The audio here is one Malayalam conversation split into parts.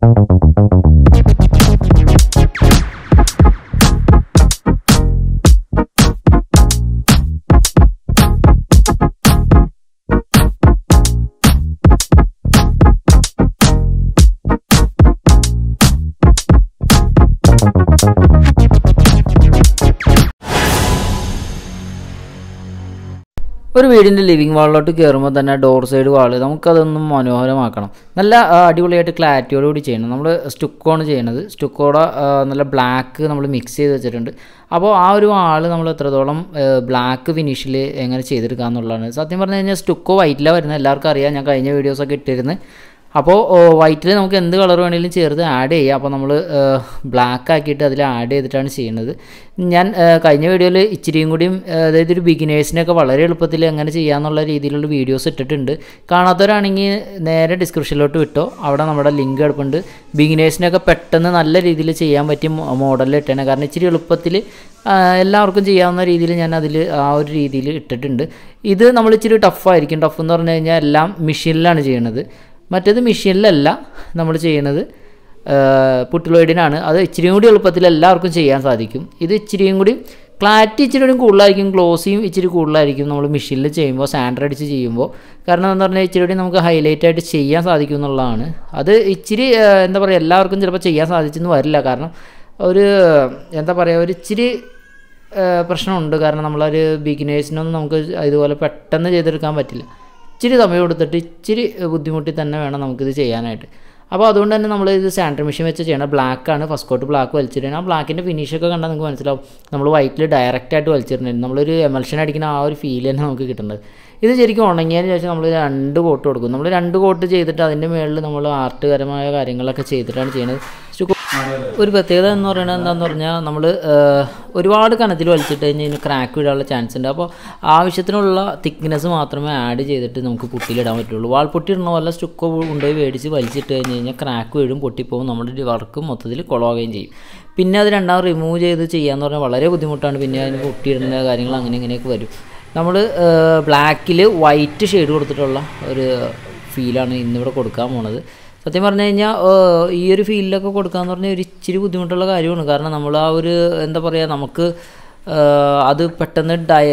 ഒരു വീടിൻ്റെ ലിവിങ് വാളിലോട്ട് കയറുമ്പോൾ തന്നെ ഡോർ സൈഡ് വാള് നമുക്കതൊന്നും മനോഹരമാക്കണം നല്ല ആ, അടിപൊളിയായിട്ട് ക്ലാരിറ്റിയോട് കൂടി ചെയ്യണം നമ്മൾ സ്റ്റുക്കോണ് ചെയ്യണത് സ്റ്റുക്കോടെ നല്ല ബ്ലാക്ക് നമ്മൾ മിക്സ് ചെയ്ത് വെച്ചിട്ടുണ്ട് അപ്പോൾ ആ ഒരു വാള് നമ്മൾ എത്രത്തോളം ബ്ലാക്ക് ഫിനിഷിൽ എങ്ങനെ ചെയ്തെടുക്കുക എന്നുള്ളതാണ് സത്യം പറഞ്ഞു കഴിഞ്ഞാൽ സ്റ്റുക്കോ വൈറ്റിലാണ് വരുന്നത് എല്ലാവർക്കും അറിയാം ഞാൻ കഴിഞ്ഞ വീഡിയോസൊക്കെ ഇട്ടിരുന്നു അപ്പോൾ വൈറ്റിൽ നമുക്ക് എന്ത് കളർ വേണമെങ്കിലും ചേർത്ത് ആഡ് ചെയ്യാം അപ്പോൾ നമ്മൾ ബ്ലാക്ക് ആക്കിയിട്ട് അതിൽ ആഡ് ചെയ്തിട്ടാണ് ചെയ്യുന്നത് ഞാൻ ആ, കഴിഞ്ഞ വീഡിയോയിൽ ഇച്ചിരിയും കൂടിയും ആ, അതായത് ഒരു ബിഗിനേഴ്സിനൊക്കെ വളരെ എളുപ്പത്തിൽ എങ്ങനെ ചെയ്യാമെന്നുള്ള രീതിയിലുള്ള വീഡിയോസ് ഇട്ടിട്ടുണ്ട് കാണാത്തവരാണെങ്കിൽ നേരെ ഡിസ്ക്രിപ്ഷനിലോട്ട് വിട്ടോ അവിടെ നമ്മുടെ ലിങ്ക് എടുപ്പുണ്ട് ബിഗിനേഴ്സിനൊക്കെ പെട്ടെന്ന് നല്ല രീതിയിൽ ചെയ്യാൻ പറ്റിയ മോഡലിൽ ഇട്ടാണ് കാരണം ഇച്ചിരി എളുപ്പത്തിൽ എല്ലാവർക്കും ചെയ്യാവുന്ന രീതിയിൽ ഞാൻ അതിൽ ആ ഒരു രീതിയിൽ ഇട്ടിട്ടുണ്ട് ഇത് നമ്മൾ ഇച്ചിരി ടഫായിരിക്കും ടഫ് എന്ന് പറഞ്ഞു കഴിഞ്ഞാൽ എല്ലാം മെഷീനിലാണ് ചെയ്യണത് മറ്റേത് മെഷീനിലല്ല നമ്മൾ ചെയ്യണത് പുട്ടിലോയിഡിനാണ് അത് ഇച്ചിരിയും കൂടി എളുപ്പത്തിൽ എല്ലാവർക്കും ചെയ്യാൻ സാധിക്കും ഇത് ഇച്ചിരിയും കൂടി ക്ലാരിറ്റി ഇച്ചിരി കൂടി കൂടുതലായിരിക്കും ഗ്ലോസിയും ഇച്ചിരി കൂടുതലായിരിക്കും നമ്മൾ മെഷീനിൽ ചെയ്യുമ്പോൾ സാൻഡർ അടിച്ച് ചെയ്യുമ്പോൾ കാരണം എന്ന് പറഞ്ഞാൽ ഇച്ചിരി കൂടി നമുക്ക് ഹൈലൈറ്റ് ആയിട്ട് ചെയ്യാൻ സാധിക്കും എന്നുള്ളതാണ് അത് ഇച്ചിരി ആ, എന്താ പറയുക എല്ലാവർക്കും ചിലപ്പോൾ ചെയ്യാൻ സാധിച്ചെന്ന് വരില്ല കാരണം ഒരു എന്താ പറയുക ഒരു ഇച്ചിരി ആ, പ്രശ്നമുണ്ട് കാരണം നമ്മളൊരു ബിഗിനേഴ്സിനൊന്നും നമുക്ക് ഇതുപോലെ പെട്ടെന്ന് ചെയ്തെടുക്കാൻ പറ്റില്ല ഇച്ചിരി സമയം എടുത്തിട്ട് ഇച്ചിരി ബുദ്ധിമുട്ടി തന്നെ വേണം നമുക്കിത് ചെയ്യാനായിട്ട് അപ്പോൾ അതുകൊണ്ട് തന്നെ നമ്മൾ ഇത് സാനിറ്ററി മെഷീൻ വെച്ച് ചെയ്യണം ബ്ലാക്കാണ് ഫസ്റ്റ് കോട്ട് ബ്ലാക്ക് വലിച്ചിടണം ആ ബ്ലാക്കിൻ്റെ ഫിനിഷൊക്കെ കണ്ടാൽ നിങ്ങൾക്ക് മനസ്സിലാവും നമ്മൾ വൈറ്റിൽ ഡയറക്റ്റ് ആയിട്ട് വലിച്ചിട്ടുണ്ട് നമ്മളൊരു എമൽഷൻ അടിക്കുന്ന ആ ഒരു ഫീൽ തന്നെ നമുക്ക് കിട്ടുന്നത് ഇത് ശരിക്കും ഉണങ്ങിയതിന് ശേഷം നമ്മൾ രണ്ട് കോട്ട് കൊടുക്കും നമ്മൾ രണ്ട് കോട്ട് ചെയ്തിട്ട് അതിൻ്റെ മുകളിൽ നമ്മൾ ആർട്ടുപരമായ കാര്യങ്ങളൊക്കെ ചെയ്തിട്ടാണ് ചെയ്യുന്നത് ചുക്കു- ഒരു പ്രത്യേകത എന്ന് പറയുന്നത് എന്താണെന്ന് പറഞ്ഞാൽ നമ്മൾ ഒരുപാട് കനത്തിൽ വലിച്ചിട്ട് കഴിഞ്ഞാൽ ഇതിന് ക്രാക്ക് വീഴാനുള്ള ചാൻസ് ഉണ്ട് അപ്പോൾ ആവശ്യത്തിനുള്ള തിക്നെസ് മാത്രമേ ആഡ് ചെയ്തിട്ട് നമുക്ക് പുട്ടിയിലിടാൻ പറ്റുള്ളൂ വാൾ പൊട്ടി ഇടുന്ന പോലെ സ്റ്റുക്കോ കൊണ്ടുപോയി മേടിച്ച് വലിച്ചിട്ട് കഴിഞ്ഞ് കഴിഞ്ഞാൽ ക്രാക്ക് വീഴും പൊട്ടിപ്പോവും നമ്മുടെ വർക്ക് മൊത്തത്തിൽ കുളമാവുകയും ചെയ്യും പിന്നെ അത് രണ്ടാമത് റിമൂവ് ചെയ്ത് ചെയ്യാന്ന് പറഞ്ഞാൽ വളരെ ബുദ്ധിമുട്ടാണ് പിന്നെ അതിന് പൊട്ടിയിടുന്ന കാര്യങ്ങൾ അങ്ങനെ ഇങ്ങനെയൊക്കെ വരും നമ്മൾ ബ്ലാക്കിൽ വൈറ്റ് ഷെയ്ഡ് കൊടുത്തിട്ടുള്ള ഒരു ഫീലാണ് ഇന്നിവിടെ കൊടുക്കാൻ പോണത് സത്യം പറഞ്ഞു കഴിഞ്ഞാൽ ഈ ഒരു ഫീലിലൊക്കെ കൊടുക്കാന്ന് പറഞ്ഞാൽ ഒരു ഇച്ചിരി ബുദ്ധിമുട്ടുള്ള കാര്യമാണ് കാരണം നമ്മൾ ആ ഒരു എന്താ പറയുക നമുക്ക് ആ, അത് പെട്ടെന്ന് ഡയ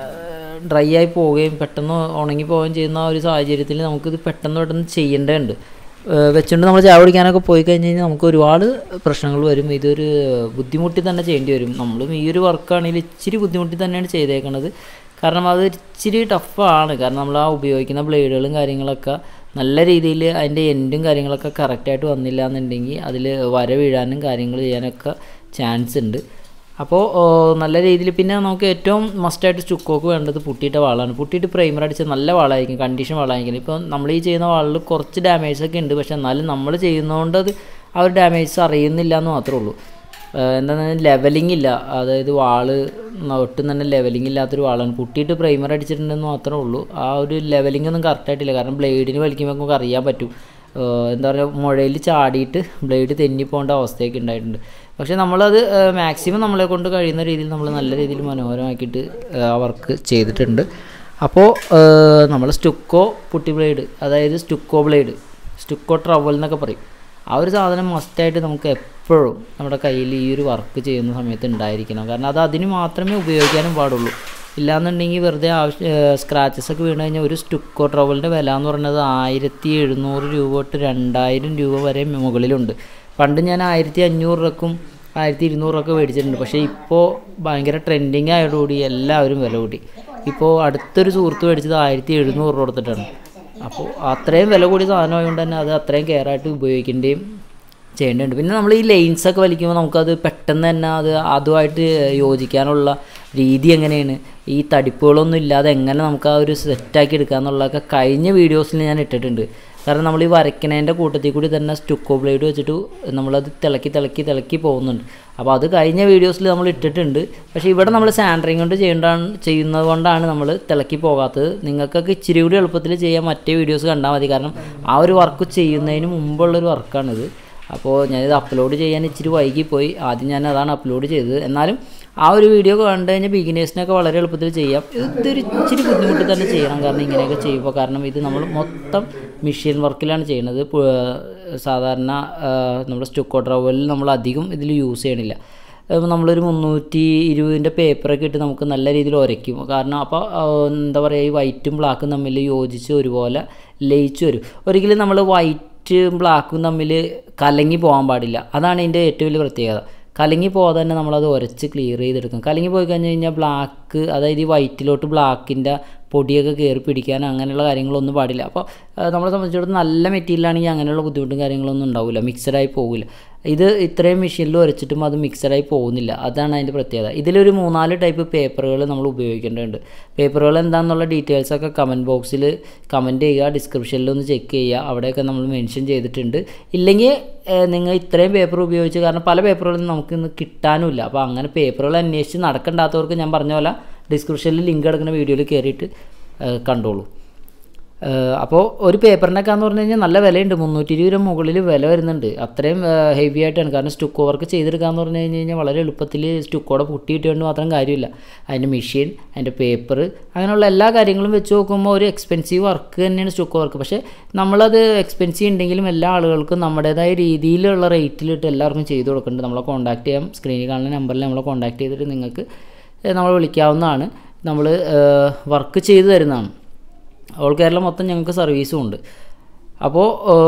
ഡ്രൈ ആയി പോവുകയും പെട്ടെന്ന് ഉണങ്ങി പോവുകയും ചെയ്യുന്ന ആ ഒരു സാഹചര്യത്തിൽ നമുക്കിത് പെട്ടെന്ന് പെട്ടെന്ന് ചെയ്യേണ്ടതുണ്ട് ഏഹ് വെച്ചുകൊണ്ട് നമ്മൾ ചായ കുടിക്കാനൊക്കെ പോയി കഴിഞ്ഞ് കഴിഞ്ഞാൽ നമുക്ക് ഒരുപാട് പ്രശ്നങ്ങൾ വരും ഇതൊരു ബുദ്ധിമുട്ടി തന്നെ ചെയ്യേണ്ടി വരും നമ്മളും ഈ ഒരു വർക്കാണെങ്കിൽ ഇച്ചിരി ബുദ്ധിമുട്ടി തന്നെയാണ് ചെയ്തേക്കണത് കാരണം അത് ഇച്ചിരി ടഫാണ് കാരണം നമ്മൾ ആ ഉപയോഗിക്കുന്ന ബ്ലേഡുകളും കാര്യങ്ങളൊക്കെ നല്ല രീതിയിൽ അതിൻ്റെ എൻഡും കാര്യങ്ങളൊക്കെ കറക്റ്റായിട്ട് വന്നില്ല എന്നുണ്ടെങ്കിൽ അതിൽ വര വീഴാനും കാര്യങ്ങൾ ചെയ്യാനൊക്കെ ചാൻസ് ഉണ്ട് അപ്പോൾ നല്ല രീതിയിൽ പിന്നെ നമുക്ക് ഏറ്റവും മസ്റ്റായിട്ട് സ്റ്റുക്കോക്ക് വേണ്ടത് പുട്ടിയിട്ട വാളാണ് പുട്ടിയിട്ട് പ്രൈമർ അടിച്ച നല്ല വാളായിരിക്കും കണ്ടീഷൻ വാളായിരിക്കും ഇപ്പോൾ നമ്മൾ ഈ ചെയ്യുന്ന വാളിൽ കുറച്ച് ഡാമേജ് ഒക്കെ ഉണ്ട് പക്ഷെ എന്നാലും നമ്മൾ ചെയ്യുന്നതുകൊണ്ട് അത് ആ ഒരു ഡാമേജ് അറിയുന്നില്ല എന്ന് മാത്രമേ ഉള്ളൂ എന്താണെന്ന് ലെവലിംഗ് ഇല്ല അതായത് വാള് ഒട്ടും തന്നെ ലെവലിംഗ് ഇല്ലാത്തൊരു വാളാണ് പുട്ടിയിട്ട് പ്രൈമർ അടിച്ചിട്ടുണ്ടെന്ന് മാത്രമേ ഉള്ളൂ ആ ഒരു ലെവലിംഗ് ഒന്നും കറക്റ്റായിട്ടില്ല കാരണം ബ്ലേഡിന് വലിക്കുമ്പോൾ നമുക്ക് അറിയാൻ പറ്റും ഏഹ് എന്താ പറയുക മുഴയിൽ ചാടിയിട്ട് ബ്ലേഡ് തെന്നിപ്പോകേണ്ട അവസ്ഥയൊക്കെ ഉണ്ടായിട്ടുണ്ട് പക്ഷേ നമ്മളത് മാക്സിമം നമ്മളെ കൊണ്ട് കഴിയുന്ന രീതിയിൽ നമ്മൾ നല്ല രീതിയിൽ മനോഹരമാക്കിയിട്ട് ഏഹ് ആ വർക്ക് ചെയ്തിട്ടുണ്ട് അപ്പോൾ നമ്മൾ സ്റ്റുക്കോ പുട്ടി ബ്ലേഡ് അതായത് സ്റ്റുക്കോ ബ്ലേഡ് സ്റ്റുക്കോ ട്രവൽ എന്നൊക്കെ പറയും ആ ഒരു സാധനം മസ്റ്റായിട്ട് നമുക്ക് എപ്പോഴും നമ്മുടെ കയ്യിൽ ഈ ഒരു വർക്ക് ചെയ്യുന്ന സമയത്ത് ഉണ്ടായിരിക്കണം കാരണം അത് അതിന് മാത്രമേ ഉപയോഗിക്കാനും പാടുള്ളൂ ഇല്ലാന്നുണ്ടെങ്കിൽ വെറുതെ ആവശ്യ സ്ക്രാച്ചസ് ഒക്കെ വീണ് കഴിഞ്ഞാൽ ഒരു സ്റ്റുക്കോ ട്രവലിൻ്റെ വില എന്ന് പറയുന്നത് ആയിരത്തി എഴുന്നൂറ് രൂപ തൊട്ട് രണ്ടായിരം രൂപ വരെ മുകളിലുണ്ട് പണ്ട് ഞാൻ ആയിരത്തി അഞ്ഞൂറ് രൂപക്കും ആയിരത്തി ഇരുന്നൂറൊക്കെ മേടിച്ചിട്ടുണ്ട് പക്ഷേ ഇപ്പോൾ ഭയങ്കര ട്രെൻഡിങ് ആയതോടുകൂടി എല്ലാവരും വില കൂടി ഇപ്പോൾ അടുത്തൊരു സുഹൃത്ത് മേടിച്ചത് ആയിരത്തി എഴുന്നൂറ് രൂപ കൊടുത്തിട്ടാണ് അപ്പോൾ അത്രയും വില കൂടിയ സാധനമായതുകൊണ്ട് തന്നെ അത് അത്രയും കെയർ ആയിട്ട് ഉപയോഗിക്കേണ്ടയും ചെയ്യേണ്ടതുണ്ട് പിന്നെ നമ്മൾ ഈ ലൈൻസ് ഒക്കെ വലിക്കുമ്പോൾ നമുക്കത് പെട്ടെന്ന് തന്നെ അത് അതുമായിട്ട് യോജിക്കാനുള്ള രീതി എങ്ങനെയാണ് ഈ തടിപ്പുകളൊന്നും ഇല്ലാതെ എങ്ങനെ നമുക്ക് ആ ഒരു സെറ്റാക്കി എടുക്കുക എന്നുള്ളതൊക്കെ കഴിഞ്ഞ വീഡിയോസിൽ ഞാൻ ഇട്ടിട്ടുണ്ട് കാരണം നമ്മൾ ഈ വരയ്ക്കണേൻ്റെ കൂട്ടത്തിൽ കൂടി തന്നെ സ്റ്റുക്കോ ബ്ലേഡ് വെച്ചിട്ട് നമ്മളത് തിളക്കി തിളക്കി തിളക്കി പോകുന്നുണ്ട് അപ്പോൾ അത് കഴിഞ്ഞ വീഡിയോസിൽ നമ്മൾ ഇട്ടിട്ടുണ്ട് പക്ഷേ ഇവിടെ നമ്മൾ സാൻഡറിങ് കൊണ്ട് ചെയ്യേണ്ടതാണ് ചെയ്യുന്നത് കൊണ്ടാണ് നമ്മൾ തിളക്കി പോകാത്തത് നിങ്ങൾക്കൊക്കെ ഇച്ചിരി കൂടി എളുപ്പത്തിൽ ചെയ്യാൻ മറ്റേ വീഡിയോസ് കണ്ടാൽ മതി കാരണം ആ ഒരു വർക്ക് ചെയ്യുന്നതിന് മുമ്പുള്ളൊരു വർക്കാണിത് അപ്പോൾ ഞാനിത് അപ്ലോഡ് ചെയ്യാൻ ഇച്ചിരി വൈകിപ്പോയി ആദ്യം ഞാൻ അതാണ് അപ്ലോഡ് ചെയ്തത് എന്നാലും ആ ഒരു വീഡിയോ കണ്ടു കഴിഞ്ഞാൽ ബിഗിനേഴ്സിനൊക്കെ വളരെ എളുപ്പത്തിൽ ചെയ്യാം ഇതൊരു ഇച്ചിരി ബുദ്ധിമുട്ട് തന്നെ ചെയ്യണം കാരണം ഇങ്ങനെയൊക്കെ ചെയ്യുമ്പോൾ കാരണം ഇത് നമ്മൾ മൊത്തം മെഷീൻ വർക്കിലാണ് ചെയ്യുന്നത് പു- സാധാരണ ആ, നമ്മുടെ സ്റ്റുക്കോ ട്രവലിൽ നമ്മൾ അധികം ഇതിൽ യൂസ് ചെയ്യണില്ല അപ്പോൾ നമ്മളൊരു മുന്നൂറ്റി ഇരുപതിൻ്റെ പേപ്പറൊക്കെ ഇട്ട് നമുക്ക് നല്ല രീതിയിൽ ഉരയ്ക്കും കാരണം അപ്പോൾ എന്താ പറയുക ഈ വൈറ്റും ബ്ലാക്കും തമ്മിൽ യോജിച്ച് ഒരുപോലെ ലയിച്ച് വരും ഒരിക്കലും നമ്മൾ വൈറ്റും ബ്ലാക്കും തമ്മിൽ കലങ്ങി പോകാൻ പാടില്ല അതാണ് ഇതിൻ്റെ ഏറ്റവും വലിയ പ്രത്യേകത കലങ്ങി പോകാതെ തന്നെ നമ്മളത് ഉരച്ച് ക്ലിയർ ചെയ്തെടുക്കും കലങ്ങി പോയി കഴിഞ്ഞ് കഴിഞ്ഞാൽ ബ്ലാക്ക് അതായത് ഈ വൈറ്റിലോട്ട് ബ്ലാക്കിൻ്റെ പൊടിയൊക്കെ കയറി പിടിക്കാൻ അങ്ങനെയുള്ള കാര്യങ്ങളൊന്നും പാടില്ല അപ്പോൾ നമ്മളെ സംബന്ധിച്ചിടത്തോളം നല്ല മെറ്റീരിയലാണെങ്കിൽ അങ്ങനെയുള്ള ബുദ്ധിമുട്ടും കാര്യങ്ങളൊന്നും ഉണ്ടാവില്ല മിക്സഡായി പോകില്ല ഇത് ഇത്രയും മെഷീനിൽ ഉരച്ചിട്ടും അത് മിക്സഡായി പോകുന്നില്ല അതാണ് അതിൻ്റെ പ്രത്യേകത ഇതിലൊരു മൂന്നാല് ടൈപ്പ് പേപ്പറുകൾ നമ്മൾ ഉപയോഗിക്കേണ്ടതുണ്ട് പേപ്പറുകൾ എന്താണെന്നുള്ള ഡീറ്റെയിൽസൊക്കെ കമൻറ്റ് ബോക്സിൽ കമൻറ്റ് ചെയ്യുക ഡിസ്ക്രിപ്ഷനിൽ ഒന്ന് ചെക്ക് ചെയ്യുക അവിടെയൊക്കെ നമ്മൾ മെൻഷൻ ചെയ്തിട്ടുണ്ട് ഇല്ലെങ്കിൽ നിങ്ങൾ ഇത്രയും പേപ്പർ ഉപയോഗിച്ച് കാരണം പല പേപ്പറുകളും നമുക്ക് ഇന്ന് കിട്ടാനുമില്ല അപ്പോൾ അങ്ങനെ പേപ്പറുകൾ അന്വേഷിച്ച് നടക്കണ്ടാത്തവർക്ക് ഞാൻ പറഞ്ഞ പോലെ ഡിസ്ക്രിപ്ഷനിൽ ലിങ്ക് കിടക്കുന്ന വീഡിയോയിൽ കയറിയിട്ട് ഏഹ് കണ്ടോളൂ അപ്പോൾ ഒരു പേപ്പറിനൊക്കെ എന്ന് പറഞ്ഞു കഴിഞ്ഞാൽ നല്ല വിലയുണ്ട് മുന്നൂറ്റി ഇരുപത് രൂപ മുകളിൽ വില വരുന്നുണ്ട് അത്രയും ഹെവി ആയിട്ടാണ് കാരണം സ്റ്റുക്കോ വർക്ക് ചെയ്തെടുക്കാന്ന് പറഞ്ഞു കഴിഞ്ഞ് കഴിഞ്ഞാൽ വളരെ എളുപ്പത്തിൽ സ്റ്റുക്കോടെ പൊട്ടിയിട്ടുകൊണ്ട് മാത്രം കാര്യമില്ല അതിൻ്റെ മെഷീൻ അതിൻ്റെ പേപ്പർ അങ്ങനെയുള്ള എല്ലാ കാര്യങ്ങളും വെച്ച് നോക്കുമ്പോൾ ഒരു എക്സ്പെൻസീവ് വർക്ക് തന്നെയാണ് സ്റ്റുക്കോ വർക്ക് പക്ഷേ നമ്മളത് എക്സ്പെൻസീവ് ഉണ്ടെങ്കിലും എല്ലാ ആളുകൾക്കും നമ്മുടേതായ രീതിയിലുള്ള റേറ്റിലിട്ട് എല്ലാവർക്കും ചെയ്ത് കൊടുക്കുന്നുണ്ട് നമ്മളെ കോൺടാക്ട് ചെയ്യാം സ്ക്രീനിൽ കാണുന്ന നമ്പറിൽ നമ്മളെ കോൺടാക്ട് ചെയ്തിട്ട് നിങ്ങൾക്ക് നമ്മൾ വിളിക്കാവുന്നതാണ് നമ്മൾ വർക്ക് ചെയ്തു തരുന്നതാണ് ഓൾ കേരള മൊത്തം ഞങ്ങൾക്ക് സർവീസും ഉണ്ട് അപ്പോൾ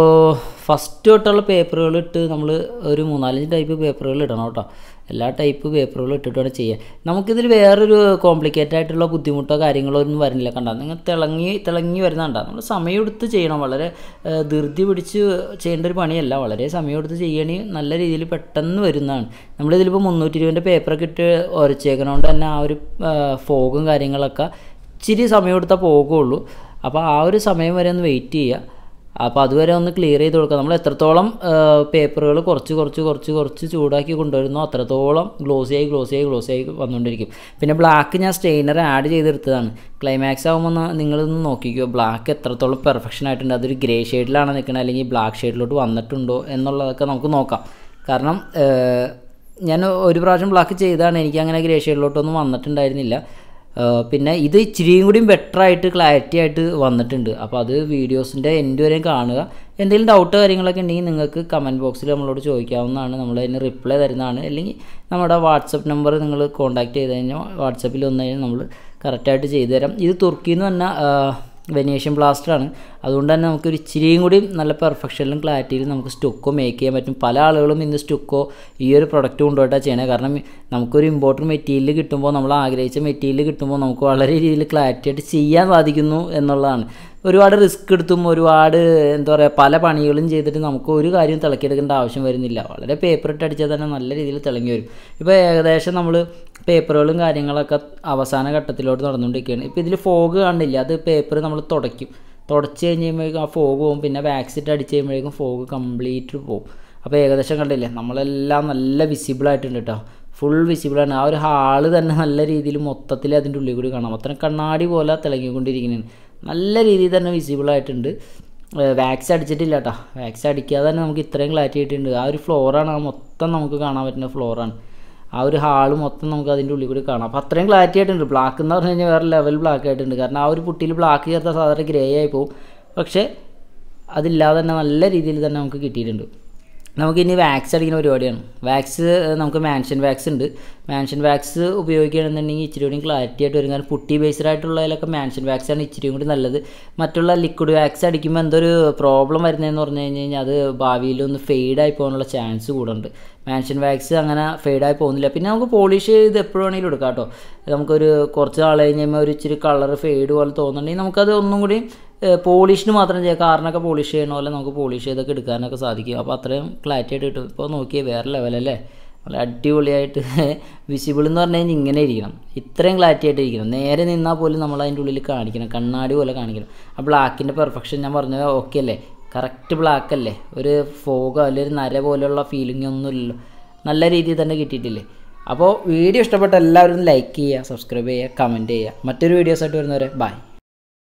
ഫസ്റ്റ് തൊട്ടുള്ള പേപ്പറുകൾ ഇട്ട് നമ്മൾ ഒരു മൂന്നാലഞ്ച് ടൈപ്പ് പേപ്പറുകൾ ഇടണം കേട്ടോ എല്ലാ ടൈപ്പ് പേപ്പറുകളും ഇട്ടിട്ട് വേണം ചെയ്യാൻ നമുക്കിതിൽ വേറൊരു കോംപ്ലിക്കേറ്റഡ് ആയിട്ടുള്ള ബുദ്ധിമുട്ടോ കാര്യങ്ങളോ ഒന്നും വരുന്നില്ല കണ്ട നിങ്ങൾ തിളങ്ങി തിളങ്ങി വരുന്നുണ്ട നമ്മൾ സമയമെടുത്ത് ചെയ്യണം വളരെ ഏഹ്, ധൃതി പിടിച്ച് ചെയ്യേണ്ട ഒരു പണിയല്ല വളരെ സമയമെടുത്ത് ചെയ്യണമെങ്കിൽ നല്ല രീതിയിൽ പെട്ടെന്ന് വരുന്നതാണ് നമ്മളിതിലിപ്പോൾ മുന്നൂറ്റി ഇരുപതിൻ്റെ പേപ്പറൊക്കെ ഇട്ട് ഉരച്ചേക്കണോണ്ട് തന്നെ ആ ഒരു ഫോഗും കാര്യങ്ങളൊക്കെ ഇച്ചിരി സമയമെടുത്താൽ പോകുള്ളൂ അപ്പോൾ ആ ഒരു സമയം വരെ ഒന്ന് വെയിറ്റ് ചെയ്യുക അപ്പോൾ അതുവരെ ഒന്ന് ക്ലിയർ ചെയ്ത് കൊടുക്കുക നമ്മൾ എത്രത്തോളം പേപ്പറുകൾ കുറച്ച് കുറച്ച് കുറച്ച് കുറച്ച് ചൂടാക്കി കൊണ്ടുവരുന്നോ അത്രത്തോളം ഗ്ലോസി ആയി ഗ്ലോസി ആയി ഗ്ലോസി ആയി വന്നുകൊണ്ടിരിക്കും പിന്നെ ബ്ലാക്ക് ഞാൻ സ്റ്റെയിനർ ആഡ് ചെയ്തെടുത്തതാണ് ക്ലൈമാക്സ് ആകുമ്പോൾ ഒന്ന് നിങ്ങളൊന്ന് നോക്കിക്കോ ബ്ലാക്ക് എത്രത്തോളം പെർഫെക്ഷൻ ആയിട്ടുണ്ട് അതൊരു ഗ്രേ ഷെയ്ഡിലാണ് നിൽക്കുന്നത് അല്ലെങ്കിൽ ബ്ലാക്ക് ഷെയ്ഡിലോട്ട് വന്നിട്ടുണ്ടോ എന്നുള്ളതൊക്കെ നമുക്ക് നോക്കാം കാരണം ഏഹ്, ഞാൻ ഒരു പ്രാവശ്യം ബ്ലാക്ക് ചെയ്താണ് എനിക്ക് അങ്ങനെ ഗ്രേ ഷെയ്ഡിലോട്ടൊന്നും വന്നിട്ടുണ്ടായിരുന്നില്ല ഏഹ് പിന്നെ ഇത് ഇച്ചിരിയും കൂടിയും ബെറ്റർ ആയിട്ട് ക്ലാരിറ്റി ആയിട്ട് വന്നിട്ടുണ്ട് അപ്പോൾ അത് വീഡിയോസിൻ്റെ എൻഡ് വരെയും കാണുക എന്തെങ്കിലും ഡൗട്ട് കാര്യങ്ങളൊക്കെ ഉണ്ടെങ്കിൽ നിങ്ങൾക്ക് കമൻറ്റ് ബോക്സിൽ നമ്മളോട് ചോദിക്കാവുന്നതാണ് നമ്മൾ അതിന് റിപ്ലൈ തരുന്നതാണ് അല്ലെങ്കിൽ നമ്മുടെ വാട്സപ്പ് നമ്പർ നിങ്ങൾ കോൺടാക്ട് ചെയ്ത് കഴിഞ്ഞാൽ വാട്സപ്പിൽ വന്നു കഴിഞ്ഞാൽ നമ്മൾ കറക്റ്റായിട്ട് ചെയ്തു തരാം ഇത് തുർക്കിയിൽ നിന്ന് തന്നെ വെനേഷ്യൻ ബ്ലാസ്റ്ററാണ് അതുകൊണ്ട് തന്നെ നമുക്ക് ഒരു ഇച്ചിരിയും കൂടി നല്ല പെർഫെക്ഷനിലും ക്ലാരിറ്റിയിലും നമുക്ക് സ്റ്റുക്കോ മേക്ക് ചെയ്യാൻ പറ്റും പല ആളുകളും ഇന്ന് സ്റ്റുക്കോ ഈ ഒരു പ്രൊഡക്റ്റ് കൊണ്ടുപോയിട്ടാണ് ചെയ്യണത് കാരണം നമുക്കൊരു ഇമ്പോർട്ടൻറ്റ് മെറ്റീരിയൽ കിട്ടുമ്പോൾ നമ്മൾ ആഗ്രഹിച്ച മെറ്റീരിയൽ കിട്ടുമ്പോൾ നമുക്ക് വളരെ രീതിയിൽ ക്ലാരിറ്റി ആയിട്ട് ചെയ്യാൻ സാധിക്കുന്നു എന്നുള്ളതാണ് ഒരുപാട് റിസ്ക് എടുത്തും ഒരുപാട് എന്താ പറയുക പല പണികളും ചെയ്തിട്ട് നമുക്ക് ഒരു കാര്യം തിളക്കിയെടുക്കേണ്ട ആവശ്യം വരുന്നില്ല വളരെ പേപ്പർ ഇട്ട് അടിച്ചാൽ തന്നെ നല്ല രീതിയിൽ തിളങ്ങി വരും ഇപ്പോൾ ഏകദേശം നമ്മൾ പേപ്പറുകളും കാര്യങ്ങളൊക്കെ അവസാന ഘട്ടത്തിലോട്ട് നടന്നുകൊണ്ടിരിക്കുകയാണ് ഇപ്പോൾ ഇതിൽ ഫോഗ് കാണില്ല അത് പേപ്പർ നമ്മൾ തുടയ്ക്കും തുടച്ച് കഴിഞ്ഞ് കഴിയുമ്പോഴേക്കും ആ ഫോഗ് പോകും പിന്നെ വാക്സ് ഇട്ട് അടിച്ച് കഴിയുമ്പോഴേക്കും ഫോഗ് കംപ്ലീറ്റ് പോകും അപ്പോൾ ഏകദേശം കണ്ടില്ലേ നമ്മളെല്ലാം നല്ല വിസിബിൾ ആയിട്ടുണ്ട് കേട്ടോ ഫുൾ വിസിബിളാണ് ആ ഒരു ഹാള് തന്നെ നല്ല രീതിയിൽ മൊത്തത്തിൽ അതിൻ്റെ ഉള്ളിൽ കൂടി കാണാം അത്രയും കണ്ണാടി പോലെ തിളങ്ങിക്കൊണ്ടിരിക്കുന്നതാണ് നല്ല രീതിയിൽ തന്നെ വിസിബിൾ ആയിട്ടുണ്ട് വാക്സ് അടിച്ചിട്ടില്ല കേട്ടോ വാക്സ് അടിക്കാതെ തന്നെ നമുക്ക് ഇത്രയും ക്ലാരിറ്റി ആയിട്ടുണ്ട് ആ ഒരു ഫ്ലോറാണ് ആ മൊത്തം നമുക്ക് കാണാൻ പറ്റുന്ന ഫ്ലോറാണ് ആ ഒരു ഹാള് മൊത്തം നമുക്ക് അതിൻ്റെ ഉള്ളിൽ കൂടി കാണാം അപ്പോൾ അത്രയും ക്ലാരിറ്റി ആയിട്ടുണ്ട് ബ്ലാക്ക് എന്ന് പറഞ്ഞു കഴിഞ്ഞാൽ വേറെ ലെവൽ ബ്ലാക്ക് ആയിട്ടുണ്ട് കാരണം ആ ഒരു പുട്ടിയിൽ ബ്ലാക്ക് ചേർത്ത സാധാരണ ഗ്രേ ആയി പോകും പക്ഷേ അതില്ലാതെ തന്നെ നല്ല രീതിയിൽ തന്നെ നമുക്ക് കിട്ടിയിട്ടുണ്ട് നമുക്കിനി വാക്സ് അടിക്കുന്ന പരിപാടിയാണ് വാക്സ് നമുക്ക് മാൻഷൻ വാക്സ് ഉണ്ട് മാൻഷൻ വാക്സ് ഉപയോഗിക്കുകയാണെന്നുണ്ടെങ്കിൽ ഇച്ചിരി കൂടി ക്ലാരിറ്റി ആയിട്ട് വരും കാരണം പുട്ടി ബേസ്ഡ് ആയിട്ടുള്ളതിലൊക്കെ മാൻഷൻ വാക്സ് ആണ് ഇച്ചിരി കൂടി നല്ലത് മറ്റുള്ള ലിക്വിഡ് വാക്സ് അടിക്കുമ്പോൾ എന്തൊരു പ്രോബ്ലം വരുന്നതെന്ന് പറഞ്ഞു കഴിഞ്ഞ് കഴിഞ്ഞാൽ അത് ഭാവിയിൽ ഒന്ന് ഫെയ്ഡായി പോകാനുള്ള ചാൻസ് കൂടുന്നുണ്ട് മാൻഷൻ വാക്സ് അങ്ങനെ ഫെയ്ഡായി പോകുന്നില്ല പിന്നെ നമുക്ക് പോളിഷ് ചെയ്ത് എപ്പോഴും വേണമെങ്കിലും എടുക്കാം കേട്ടോ നമുക്കൊരു കുറച്ച് നാൾ കഴിഞ്ഞ് കഴിയുമ്പോൾ ഒരു ഇച്ചിരി കളർ ഫെയ്ഡ് പോലെ തോന്നുന്നുണ്ടെങ്കിൽ നമുക്കത് ഒന്നും കൂടി പോളിഷിന് മാത്രം ചെയ്യാം കാറിനൊക്കെ പോളിഷ് ചെയ്യണ പോലെ നമുക്ക് പോളിഷ് ചെയ്തൊക്കെ എടുക്കാനൊക്കെ സാധിക്കും അപ്പോൾ അത്രയും ക്ലാരിറ്റി ആയിട്ട് കിട്ടും ഇപ്പോൾ നോക്കിയേ വേറെ ലെവലല്ലേ നല്ല അടിപൊളിയായിട്ട് വിസിബിൾ എന്ന് പറഞ്ഞു കഴിഞ്ഞാൽ ഇങ്ങനെ ഇരിക്കണം ഇത്രയും ക്ലാരിറ്റി ആയിട്ട് ഇരിക്കണം നേരെ നിന്നാൽ പോലും നമ്മൾ അതിൻ്റെ ഉള്ളിൽ കാണിക്കണം കണ്ണാടി പോലെ കാണിക്കണം ആ ബ്ലാക്കിൻ്റെ പെർഫെക്ഷൻ ഞാൻ പറഞ്ഞത് ഓക്കെ അല്ലേ കറക്റ്റ് ബ്ലാക്ക് അല്ലേ ഒരു ഫോഗോ അല്ലെങ്കിൽ ഒരു നര പോലെയുള്ള ഫീലിംഗ് ഒന്നും ഇല്ലല്ലോ നല്ല രീതിയിൽ തന്നെ കിട്ടിയിട്ടില്ലേ അപ്പോൾ വീഡിയോ ഇഷ്ടപ്പെട്ട എല്ലാവരും ലൈക്ക് ചെയ്യുക സബ്സ്ക്രൈബ് ചെയ്യുക കമൻറ്റ് ചെയ്യുക മറ്റൊരു വീഡിയോസായിട്ട് വരുന്നവരെ ബൈ